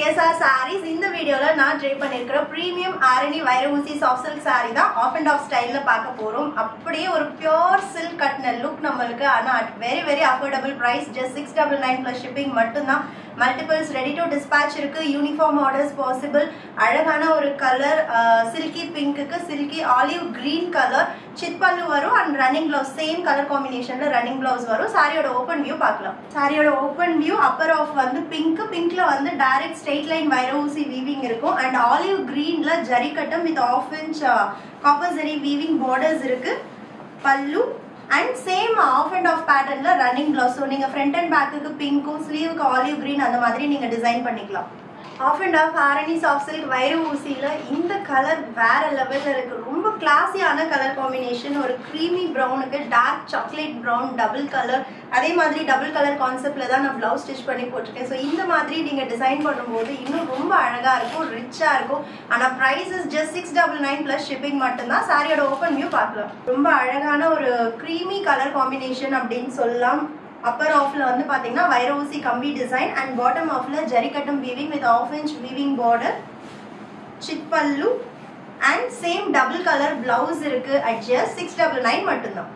KSR saris இந்த வீடியோல நான் ட்ரை பண்ணிருக்கிற பிரீமியம் ஆரணி வைரஊசி சாஃப்ட் சில்க் சாரி தான் ஆஃப் அண்ட் ஆஃப் ஸ்டைல்ல பார்க்க போறோம் அப்படியே ஒரு பியோர் சில்க் கட்டின லுக் நம்மளுக்கு ஆனா at very very affordable price just six double nine plus shipping மட்டும்தான் மல்டிபிள்ஸ் ரெடி டு டிஸ்பேச் இருக்கு யூனிஃபார்ம் ஆர்டர்ஸ் பாசிபிள் அழகான ஒரு கலர் சில்கி பிங்க்குக்கு சில்கி ஆலிவ் கிரீன் கலர் சித் பல்லு வரும் and running blouse same colour காம்பினேஷன்ல ரன்னிங் பிளவுஸ் வரும் சாரியோட ஓப்பன் வியூ பார்க்கலாம் சாரியோட ஓப்பன் வியூ அப்பர் ஆஃப் வந்து பிங்க் பிங்க்ல வந்து டைரக்ட் ஸ்ட்ரெயிட் லைன் வைர ஊசி வீவிங் இருக்கும் அண்ட் ஆலிவ் கிரீன்ல ஜரிக்கட்டம் with half inch copper zari weaving borders இருக்கு pallu and same half and half பேட்டர்ன்ல ரன்னிங் பிளவுஸ் ஸோ நீங்க ஃப்ரண்ட் அண்ட் பேக்குக்கு பிங்க்கும் ஸ்லீவுக்கு ஆலிவ் கிரீன் அந்த மாதிரி நீங்க டிசைன் பண்ணிக்கலாம் half and half Arani soft silk வைர ஊசியில் இந்த கலர் வேற லெவலில் இருக்கு ரொம்ப கிளாஸியான கலர் காம்பினேஷன் ஒரு க்ரீமி ப்ரௌனுக்கு dark chocolate brown double colour அதே மாதிரி டபுள் கலர் கான்செப்டில் தான் நான் ப்ளவுஸ் ஸ்டிச் பண்ணி போட்டிருக்கேன் ஸோ இந்த மாதிரி நீங்கள் டிசைன் பண்ணும்போது இன்னும் ரொம்ப அழகாக இருக்கும் ரிச்சாக இருக்கும் ஆனால் prices just six double nine plus shipping மட்டும்தான் சாரியோட ஓப்பன் வியூ பார்க்கலாம் ரொம்ப அழகான ஒரு க்ரீமி கலர் காம்பினேஷன் அப்படின்னு சொல்லலாம் அப்பர் ஆஃப்ல வந்து பாத்தீங்கன்னா வைர ஊசி கம்பி டிசைன் அண்ட் பாட்டம் ஆஃப்ல ஜரிகட்டம் weaving with half inch weaving border சிட் pallu and same double colour blouse இருக்கு at just six double nine மட்டும்தான்